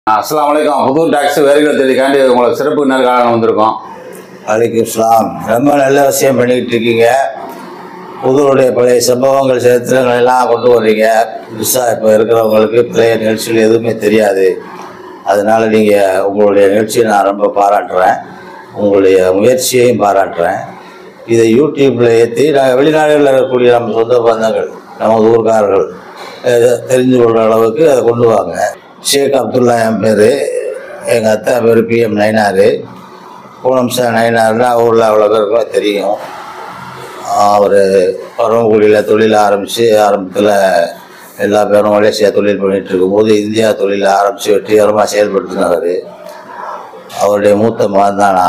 அஸ்லாம் வலைக்கம் புதூர் டாக்ஸ் வேறுகளை தேடிக்காண்டி உங்களுக்கு சிறப்பு நேர்காணல் வந்திருக்கோம் அலைக்கும் இஸ்லாம் ரொம்ப நல்ல விஷயம் பண்ணிக்கிட்டு இருக்கீங்க புதுவுடைய பழைய சம்பவங்கள் சரித்திரங்கள் எல்லாம் கொண்டு வர்றீங்க புதுசாக இப்போ இருக்கிறவங்களுக்கு பழைய நிகழ்ச்சிகள் எதுவுமே தெரியாது அதனால் நீங்கள் உங்களுடைய நிகழ்ச்சியை நான் ரொம்ப பாராட்டுறேன் உங்களுடைய முயற்சியையும் பாராட்டுறேன் இதை யூடியூப்பில் ஏற்றி நாங்கள் வெளிநாடுகளில் இருக்கக்கூடிய நம்ம சொந்த பந்தங்கள் நமது ஊர்க்காரர்கள் அஹ், தெரிஞ்சு கொள்கிற அளவுக்கு அதை கொண்டு வாங்க ஷேக் அப்துல்லா என் பேர் எங்கள் அத்தா பேர் பிஎம் நைனாரு பூனம் சார் நயினார்னா ஊரில் அவ்வளோ பேருக்குமே தெரியும் அவர் பரமக்குடியில் தொழில் ஆரம்பித்து ஆரம்பத்தில் எல்லா பேரும் மலேசியா தொழில் பண்ணிகிட்டு இருக்கும்போது இந்தியா தொழில் ஆரம்பித்து வெற்றிகரமாக செயல்படுத்தினவர் அவருடைய மூத்த மகன் தானா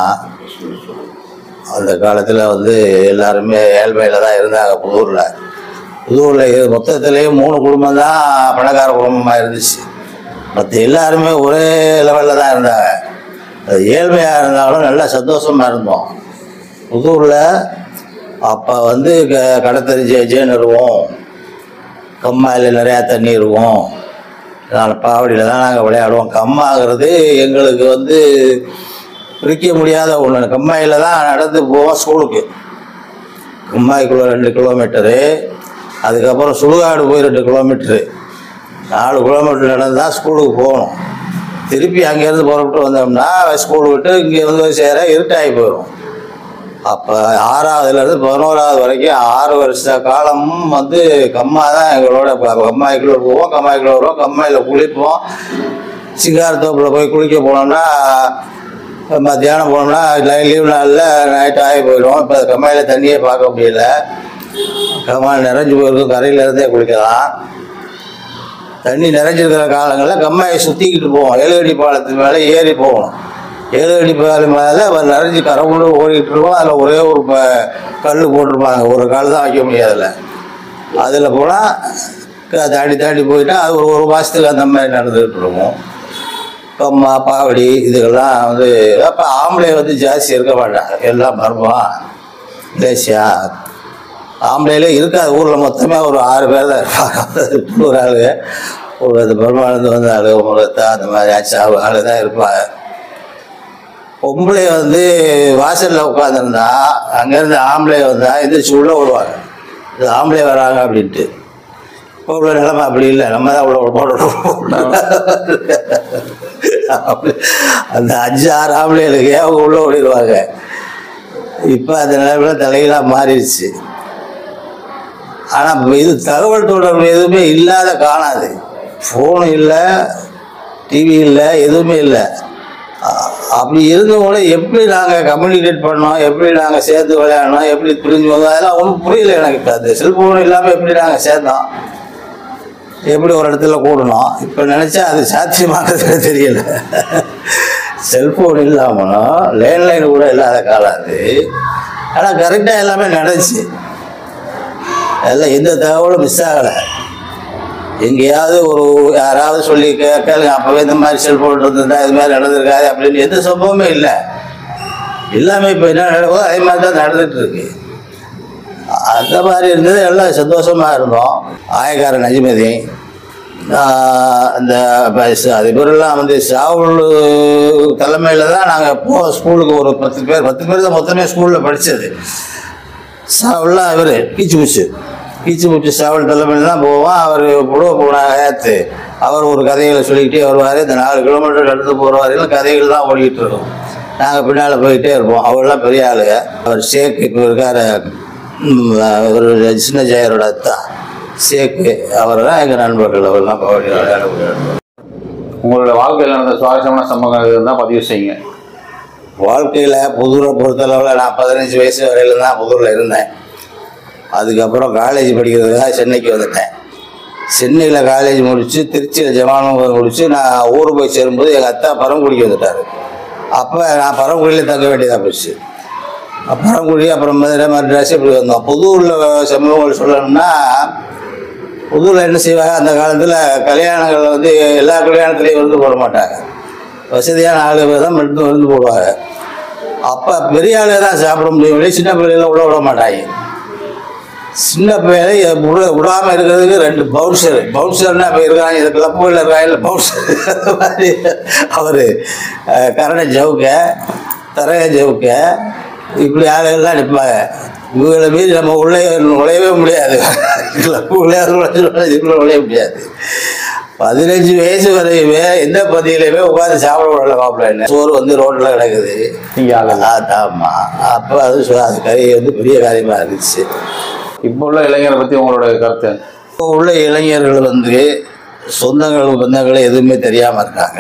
அந்த காலத்தில் வந்து எல்லாருமே ஏழ்மையில் தான் இருந்தாங்க புதூரில் புதூரில் மொத்தத்திலேயே மூணு குடும்பம் தான் பணக்கார குடும்பமாக இருந்துச்சு மற்ற எல்லாருமே ஒரே லெவலில் தான் இருந்தாங்க அது ஏழ்மையாக இருந்தாலும் நல்லா சந்தோஷமாக இருந்தோம் புதூரில் அப்போ வந்து க கடத்தறி ஜே ஜேன்னு இருக்கும் கம்மாயில் நிறையா தண்ணி இருக்கும் அதனால் பாவடியில் தான் நாங்கள் விளையாடுவோம் கம்மாங்கிறது எங்களுக்கு வந்து பிரிக்க முடியாத ஒன்று கம்மாயில் தான் நடந்து போவோம் ஸ்கூலுக்கு கம்மாய்க்குள்ள ரெண்டு கிலோமீட்டரு அதுக்கப்புறம் சுடுகாடு போய் ரெண்டு கிலோமீட்டரு நாலு கிலோமீட்டர் நடந்து தான் ஸ்கூலுக்கு போகணும் திருப்பி அங்கேருந்து புறப்பட்டு வந்தோம்னா ஸ்கூல் விட்டு இங்கே வந்து சேர இருட்டாகி போயிடும் அப்போ ஆறாவதுலேருந்து பதினோராவது வரைக்கும் ஆறு வருஷ காலமும் வந்து கம்மா தான் எங்களோட ப- கம்மாய்க்குள்ள போவோம் கம்மாய்க்குள்ள வருவோம் கம்மாயில் குளிப்போம் சிங்காரத்தோப்பில் போய் குளிக்க போனோம்னா மத்தியானம் போனோம்னா லீவ் நாளில் நைட் ஆகி போயிடும் இப்போ கம்மாயில் தண்ணியே பார்க்க முடியல கம்மாயில் நிறைஞ்சு போயிருக்கும் கரையில இருந்தே குளிக்கலாம் தண்ணி நிறைஞ்சிருக்கிற காலங்களில் கம்மாயை சுற்றிக்கிட்டு போவோம் ஏழுகடி பாலத்து மேலே ஏறி போவோம் ஏழுகடி பாலம் மேலே நிறைஞ்சு கரை கொண்டு ஓடிக்கிட்டு இருக்கோம் அதில் ஒரே ஒரு ப கல் போட்டிருப்பாங்க ஒரு கால் தான் வைக்க முடியாதுல அதில் போனால் தாண்டி தாண்டி போயிட்டா அது ஒரு ஒரு மாதத்துக்கு அந்த மாதிரி நடந்துகிட்டு இருக்கும் கம்மா பாவடி இதுக்கெல்லாம் வந்து அப்போ ஆம்பளை வந்து ஜாஸ்தி இருக்க மாட்டாங்க எல்லாம் மர்மம் லேசியா ஆம்பளையிலே இருக்காது ஊரில் மொத்தமே ஒரு ஆறு பேர் தான் இருப்பாங்க ஒரு ஆளு ஒரு அந்த பெருமானந்து வந்த ஆளு முகத்தா அந்த மாதிரி ஆச்சு ஆளு ஆளு தான் இருப்பாங்க பொம்பளை வந்து வாசலில் உட்காந்துருந்தா அங்கேருந்து ஆம்பளை வந்தா எந்திரிச்சு உள்ளே விடுவாங்க இது ஆம்பளை வராங்க அப்படின்ட்டு இப்போ உள்ள நிலைமை அப்படி இல்லை நம்ம தான் உள்ள போடணும் அப்படி அந்த அஞ்சு ஆறு ஆம்பளைகளுக்கு அவங்க உள்ளே ஓடிடுவாங்க இப்போ அந்த நிலைமையில தலைகளாக மாறிடுச்சு ஆனால் இது தகவல் தொடர்பு எதுவுமே இல்லாத காணாது ஃபோனு இல்லை டிவி இல்லை எதுவுமே இல்லை அ- அப்படி இருந்தும் கூட எப்படி நாங்கள் கம்யூனிகேட் பண்ணோம் எப்படி நாங்கள் சேர்ந்து விளையாடணும் எப்படி புரிஞ்சு வந்தோம் அதெல்லாம் ஒன்றும் புரியல எனக்கு இப்போ அந்த செல்ஃபோன் இல்லாமல் எப்படி நாங்கள் சேர்ந்தோம் எப்படி ஒரு இடத்துல கூடணும் இப்போ நினச்சா அது சாத்தியமானது தெரியல செல்ஃபோன் இல்லாமலும் லேண்ட்லைன் கூட இல்லாத காலம் அது ஆனால் கரெக்டாக எல்லாமே நடந்துச்சு எல்லாம் எந்த தகவலும் மிஸ் ஆகலை எங்கேயாவது ஒரு யாராவது சொல்லி கே கேளுங்க அப்போவே இந்த மாதிரி செல்ஃபோன் இருந்திருந்தா இது மாதிரி நடந்திருக்காது அப்படின்னு எந்த சம்பவமே இல்லை எல்லாமே இப்போ என்ன நடக்குதோ அதே மாதிரி தான் நடந்துட்டு இருக்கு அந்த மாதிரி இருந்தது எல்லாம் சந்தோஷமாக இருந்தோம் ஆயக்கார நஜிமதி ஆஹ் அந்த ப- அது பேரெல்லாம் வந்து சாவுல் தலைமையில் தான் நாங்கள் போ ஸ்கூலுக்கு ஒரு பத்து பேர் பத்து பேர் தான் மொத்தமே ஸ்கூலில் படித்தது சாவல்லாம் இவர் கீச்சு மூச்சு கீச்சு மூச்சு சாவல் தலைமையில் தான் போவோம் அவர் புழுவ போன ஏத்து அவர் ஒரு கதைகளை சொல்லிக்கிட்டே வருவார் இந்த நாலு கிலோமீட்டர் நடந்து போகிற வரையிலும் கதைகள் தான் ஓடிக்கிட்டு இருக்கும் நாங்கள் பின்னால் போயிட்டே இருப்போம் அவரெல்லாம் பெரிய ஆளுங்க அவர் ஷேக் இப்போ இருக்கார் ஒரு சின்ன ஜெயரோட அத்தா ஷேக்கு அவர் தான் எங்கள் நண்பர்கள் அவரெல்லாம் பவடி விளையாட விளையாடுவார் உங்களோட வாழ்க்கையில் நடந்த சுவாரஸ்யமான சம்பவங்கள் இருந்தால் பதிவு செய்யுங்க வாழ்க்கையில் புதூரை பொறுத்தளவில் நான் பதினஞ்சு வயசு வரையில தான் புதூரில் இருந்தேன் அதுக்கப்புறம் காலேஜ் படிக்கிறதுக்காக சென்னைக்கு வந்துட்டேன் சென்னையில் காலேஜ் முடித்து திருச்சியில் ஜமானம் முடித்து நான் ஊர் போய் சேரும்போது எங்கள் அத்தா பரமக்குடிக்கு வந்துட்டார் அப்போ நான் பரமக்குடியில் தங்க வேண்டியதாக போச்சு பரமக்குடி அப்புறம் மதுரை மദ്രാஸ் இப்படி வந்தோம் புதூரில் சம்பவங்கள் சொல்லணும்னா புதூரில் என்ன செய்வாங்க அந்த காலத்தில் கல்யாணங்கள் வந்து எல்லா கல்யாணத்துலேயும் விருந்து போட மாட்டாங்க வசதியான ஆளு தான் விருந்து விருந்து போடுவாங்க அப்போ பெரிய ஆளு தான் சாப்பிட முடியும் வெளியே சின்ன பிள்ளைகளை உள்ள விட மாட்டாங்க சின்ன பையனை விட விடாமல் இருக்கிறதுக்கு ரெண்டு பவுன்சர் பவுன்சர்னா இப்போ இருக்காங்க இது கிளப்புகளில் இருக்காங்க பவுன்சர் அந்த மாதிரி அவர் கரண ஜவுக்க தரைய ஜவுக்க இப்படி ஆளுகள்லாம் நிற்பாங்க இவங்களை மீறி நம்ம உள்ளே நுழையவே முடியாது கிளப்பு விளையாடுறோம் இதுக்குள்ள நுழைய முடியாது பதினஞ்சு வயசு வரையுமே எந்த பதியிலையுமே உட்காந்து சாப்பிட விடல மாப்பிள்ள சோறு வந்து ரோட்டில் கிடக்குது நீங்க ஆளு ஆமா அப்போ அது சொ- அது கறி வந்து பெரிய காரியமாக இருந்துச்சு இப்போ உள்ள இளைஞரை பத்தி உங்களோட கருத்து இப்போ உள்ள இளைஞர்கள் வந்து சொந்தங்கள் பந்தங்கள் எதுவுமே தெரியாமல் இருக்காங்க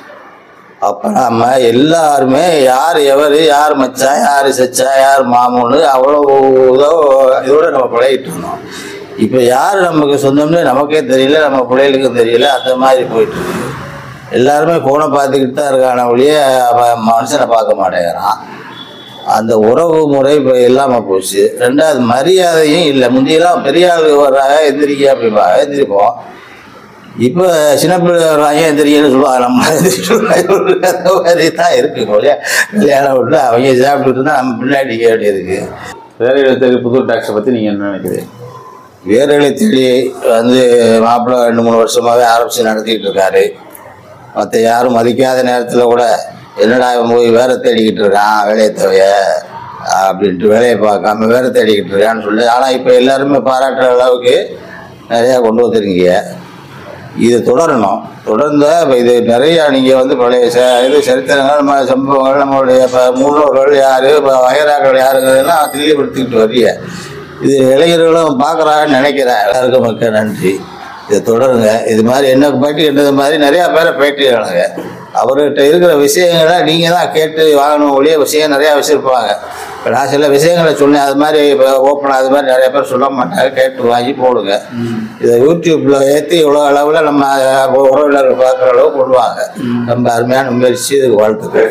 அப்போ நம்ம எல்லாருமே யார் எவர் யார் மச்சான் யார் சச்சா யார் மாமூன்னு அவ்வளோ இதோ இதோட நம்ம பழகிட்டு இருந்தோம் இப்போ யார் நமக்கு சொந்தம்னு நமக்கே தெரியல நம்ம பிள்ளைகளுக்கும் தெரியல அந்த மாதிரி போயிட்டு இருக்கு எல்லாருமே ஃபோனை பார்த்துக்கிட்டு தான் இருக்கான ஒழிய அவன் மனுஷனை பார்க்க மாட்டேங்கிறான் அந்த உறவு முறை இப்போ இல்லாமல் போச்சு ரெண்டாவது மரியாதையும் இல்லை முந்தியெல்லாம் பெரிய ஆள் வர்றாங்க எந்திரிக்க அப்படிம்பாங்க எந்திரிப்போம் இப்போ சின்ன பிள்ளை வர்றாங்க எந்திரிக்கன்னு சொல்லுவாங்க நம்ம எந்திரிக்க அந்த மாதிரி தான் இருக்கு ஒழிய கல்யாணம் விட்டு அவங்க சாப்பிட்டுட்டு இருந்தா நம்ம பின்னாடி நிற்க வேண்டியதுக்கு வேற இடத்துக்கு புது டாக்ஸை பத்தி நீங்க என்ன நினைக்கிறீங்க வேர்களை தேடி வந்து மாப்பிள்ளை ரெண்டு மூணு வருஷமாகவே ஆரம்பித்து நடத்திட்டு இருக்காரு மற்ற யாரும் மதிக்காத நேரத்தில் கூட என்னடா இவன் போய் வேலை தேடிக்கிட்டு இருக்கான் வேலையை தவிர அப்படின்ட்டு வேலையை பார்க்காம வேலை தேடிக்கிட்டு இருக்கான்னு சொல்லி ஆனால் இப்போ எல்லாருமே பாராட்டுற அளவுக்கு நிறையா கொண்டு வந்துருக்கீங்க இது தொடரணும் தொடர்ந்த இப்ப இது நிறையா நீங்கள் வந்து பழைய ச இது சரித்திரங்கள் நம்ம சம்பவங்கள் நம்மளுடைய இப்போ முன்னோர்கள் யார் இப்போ வயராக்கள் யாருங்கிறதெல்லாம் தெளிவுபடுத்திக்கிட்டு வர்றீங்க இது இளைஞர்களும் பார்க்குறாங்கன்னு நினைக்கிறேன் எல்லாருக்கும் மிக்க நன்றி இதை தொடருங்க இது மாதிரி என்ன பேட்டி எடுத்தது மாதிரி நிறையா பேரை பேட்டி எடுங்க அவர்கிட்ட இருக்கிற விஷயங்களை நீங்கள் தான் கேட்டு வாங்கணும் ஒழிய விஷயம் நிறையா வச்சுருப்பாங்க இப்போ நான் சில விஷயங்களை சொன்னேன் அது மாதிரி இப்போ ஓப்பன் அது மாதிரி நிறைய பேர் சொல்ல மாட்டாங்க கேட்டு வாங்கி போடுங்க இதை யூடியூப்பில் ஏற்றி இவ்வளோ அளவில் நம்ம உறவினர்கள் பார்க்குற அளவு கொள்வாங்க ரொம்ப அருமையான முயற்சி இதுக்கு வாழ்த்துக்கள்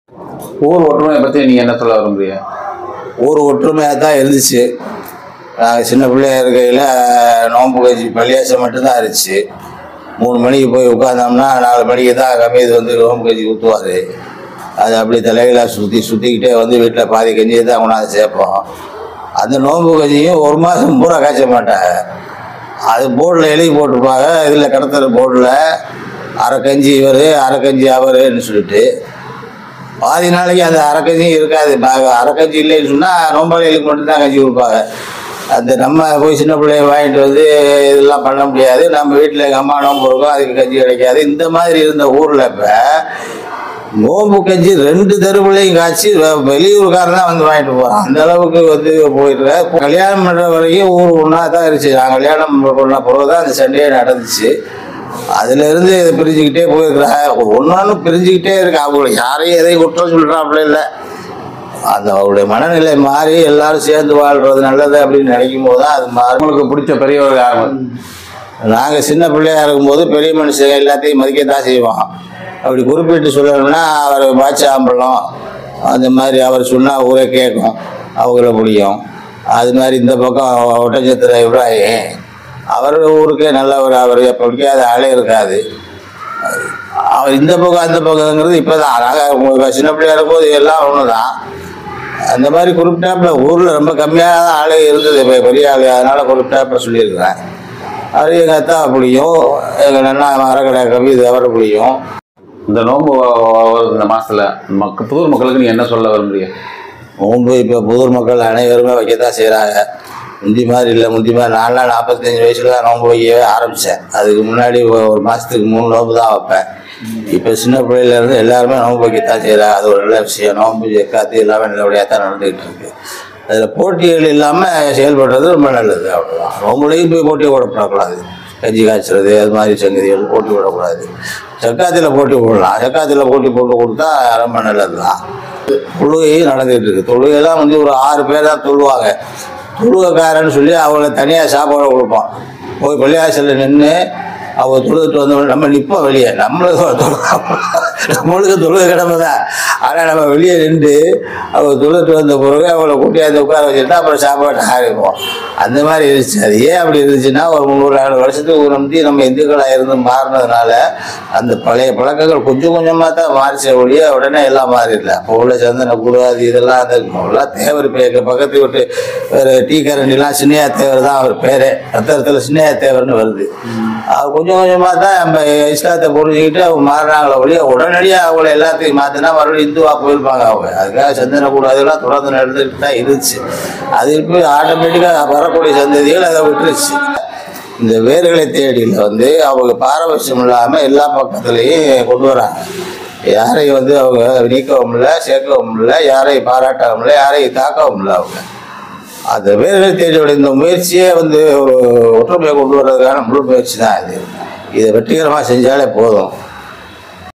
ஊர் ஒற்றுமையை பத்தி நீங்க என்ன சொல்ல விரும்புறீங்க ஊர் ஒற்றுமையாக தான் இருந்துச்சு நாங்கள் சின்ன பிள்ளையா இருக்கையில் நோன்பு கஞ்சி பள்ளியாசம் மட்டும்தான் இருந்துச்சு மூணு மணிக்கு போய் உட்காந்தோம்னா நாலு மணிக்கு தான் கம்மீது வந்து நோன்பு கஞ்சி ஊற்றுவார் அது அப்படி தலைகளாக சுற்றி சுற்றிக்கிட்டே வந்து வீட்டில் பாதி கஞ்சியை தான் கொண்டாந்து சேர்ப்போம் அந்த நோன்பு கஞ்சியும் ஒரு மாதம் பூரா காய்ச்ச மாட்டாங்க அது போர்டில் எழுதி போட்டிருப்பாங்க இதில் கடத்துற போர்டில் அரை கஞ்சி இவர் அரை கஞ்சி அவருன்னு சொல்லிட்டு பாதி நாளைக்கு அந்த அரைக்கஞ்சியும் இருக்காது நாங்கள் அரைக்கஞ்சி இல்லைன்னு சொன்னால் நோம்பாளிகளுக்கு மட்டும்தான் கஞ்சி கொடுப்பாங்க அந்த நம்ம போய் சின்ன பிள்ளைய வாங்கிட்டு வந்து இதெல்லாம் பண்ண முடியாது நம்ம வீட்டில் எங்கள் அம்மா நோம்பு இருக்கும் அதுக்கு கஞ்சி கிடைக்காது இந்த மாதிரி இருந்த ஊரில் இப்போ நோம்பு கஞ்சி ரெண்டு தெருவுலையும் காய்ச்சி வெ- வெளியூர்காரன் தான் வந்து வாங்கிட்டு போகிறான் அந்த அளவுக்கு வந்து போயிட்டு கல்யாணம் பண்ணுற வரைக்கும் ஊர் ஒன்றா தான் இருந்துச்சு நான் கல்யாணம் பண்ண பிறகு தான் அந்த சண்டையே நடந்துச்சு அதுல இருந்து இதை பிரிஞ்சுக்கிட்டே போயிருக்கிறாங்க ஒன்னொன்னு பிரிஞ்சுக்கிட்டே இருக்கு அவங்க யாரையும் எதையும் குற்றம் சொல்றாப்புல இல்லை அந்த அவருடைய மனநிலை மாறி எல்லாரும் சேர்ந்து வாழ்றது நல்லது அப்படின்னு நினைக்கும் போது தான் அது மாறும் உங்களுக்கு பிடிச்ச பெரியவர் யார் நாங்கள் சின்ன பிள்ளையா இருக்கும்போது பெரிய மனுஷங்க எல்லாத்தையும் மதிக்கத்தான் செய்வோம் அப்படி குறிப்பிட்டு சொல்லணும்னா அவர் பாச்சாம்பழம் அந்த மாதிரி அவர் சொன்னால் ஊரே கேட்கும் அவங்கள பிடிக்கும் அது மாதிரி இந்த பக்கம் ஒட்டச்சத்திர இப்ராஹிம் அவர் ஊருக்கே நல்லவர் அவர் பிடிக்காத ஆளே இருக்காது அவர் இந்த பக்கம் அந்த பக்கங்கிறது இப்போ தான் நாங்கள் சின்ன பிள்ளையா இருக்கும்போது எல்லாம் ஒன்று தான் அந்த மாதிரி குறிப்பிட்டாப்புல ஊரில் ரொம்ப கம்மியாக தான் ஆளே இருந்தது இப்போ பெரிய ஆள் அதனால் குறிப்பிட்டாப்புல சொல்லியிருக்கிறேன் அது எங்கள் அத்தா பிடிக்கும் எங்கள் அண்ணா மரக்கடை கவி இது அவரை பிடிக்கும் இந்த நோன்பு வ- வருது இந்த மாசத்துல மக்க புதூர் மக்களுக்கு நீங்க என்ன சொல்ல விரும்புறீங்க நோன்பு இப்போ புதூர் மக்கள் அனைவருமே வைக்கத்தான் செய்கிறாங்க முந்தி மாதிரி இல்லை முந்தி மாதிரி நான்லாம் நாற்பத்தஞ்சு வயசுல தான் நோன்பு வைக்கவே ஆரம்பித்தேன் அதுக்கு முன்னாடி ஒ- ஒரு மாதத்துக்கு மூணு நோன்பு தான் வைப்பேன் இப்போ சின்ன பிள்ளையிலேருந்து எல்லாருமே நோன்பு வைக்கத்தான் செய்கிறாங்க அது ஒரு நல்ல விஷயம் நோன்பு ஜக்காத்து எல்லாமே நல்லபடியாக தான் நடந்துகிட்டு இருக்கு அதில் போட்டிகள் இல்லாமல் செயல்படுறது ரொம்ப நல்லது அவ்வளோதான் நோம்புலையும் போய் போட்டி போடக்கூடாது கஞ்சி காய்ச்சறது அது மாதிரி சங்கதிகள் போட்டி போடக்கூடாது சக்காத்தில் போட்டி போடலாம் சக்காத்தில் போட்டி போட்டு கொடுத்தா ரொம்ப நல்லது தான் தொழுகையும் நடந்துகிட்டு இருக்கு தொழுகையெல்லாம் வந்து ஒரு ஆறு பேர் தான் தொழுவாங்க தொழுகைக்காரன்னு சொல்லி அவங்கள தனியாக சாப்பாடு கொடுப்போம் போய் பள்ளியாசலில் நின்று அவங்க தொழுதுட்டு வந்தவங்க நம்ம நிற்போம் வெளியே நம்மளும் தொழு- நம்மளுக்கு தொழுக கடமை தான் ஆனால் நம்ம வெளியே நின்று அவங்க தொழுட்டு வந்த பிறகு அவங்கள கூட்டியாந்து உட்கார வச்சுட்டு அப்புறம் சாப்பாடு ஆரம்பிப்போம் அந்த மாதிரி இருந்துச்சு அது ஏன் அப்படி இருந்துச்சுன்னா ஒரு முந்நூறு நாலு வருஷத்துக்கு நம்பி நம்ம இந்துக்களாக இருந்து மாறினதுனால அந்த பழைய பழக்கங்கள் கொஞ்சம் கொஞ்சமாக தான் மாறிச்ச ஒழிய உடனே எல்லாம் மாறிடல அப்போ உள்ள சந்தன கூடாது இதெல்லாம் அந்த எல்லாம் தேவர் பேர் பக்கத்து விட்டு ஒரு டீ கரண்டிலாம் சின்னையா தேவர் தான் அவர் பேரே ரத்தத்தில் சின்னையா தேவர்னு வருது அது கொஞ்சம் கொஞ்சமாக தான் நம்ம இஸ்லாத்தை புரிஞ்சுக்கிட்டு அவங்க மாறுறாங்களே ஒழிய உடனடியாக அவங்கள எல்லாத்தையும் மாற்றினா மறுபடியும் இந்துவா போயிருப்பாங்க அவங்க அதுக்காக சந்தன கூடாதெல்லாம் தொடர்ந்து நடந்துக்கிட்டு தான் இருந்துச்சு அது இப்போ ஆட்டோமேட்டிக்காக வரக்கூடிய சந்ததிகள் அதை விட்டுருச்சு இந்த வேர்களை தேடியில் வந்து அவங்க பாரபட்சம் இல்லாமல் எல்லா பக்கத்துலேயும் கொண்டு வராங்க யாரையும் வந்து அவங்க நீக்கவும் இல்லை சேர்க்கவும் இல்லை யாரையும் பாராட்டவும் இல்லை யாரையும் தாக்கவும் இல்லை அவங்க அந்த வேர்களை தேடியோட இந்த முயற்சியே வந்து ஒரு ஒற்றுமையை கொண்டு வர்றதுக்கான முழு முயற்சி தான் இது இதை வெற்றிகரமாக செஞ்சாலே போதும்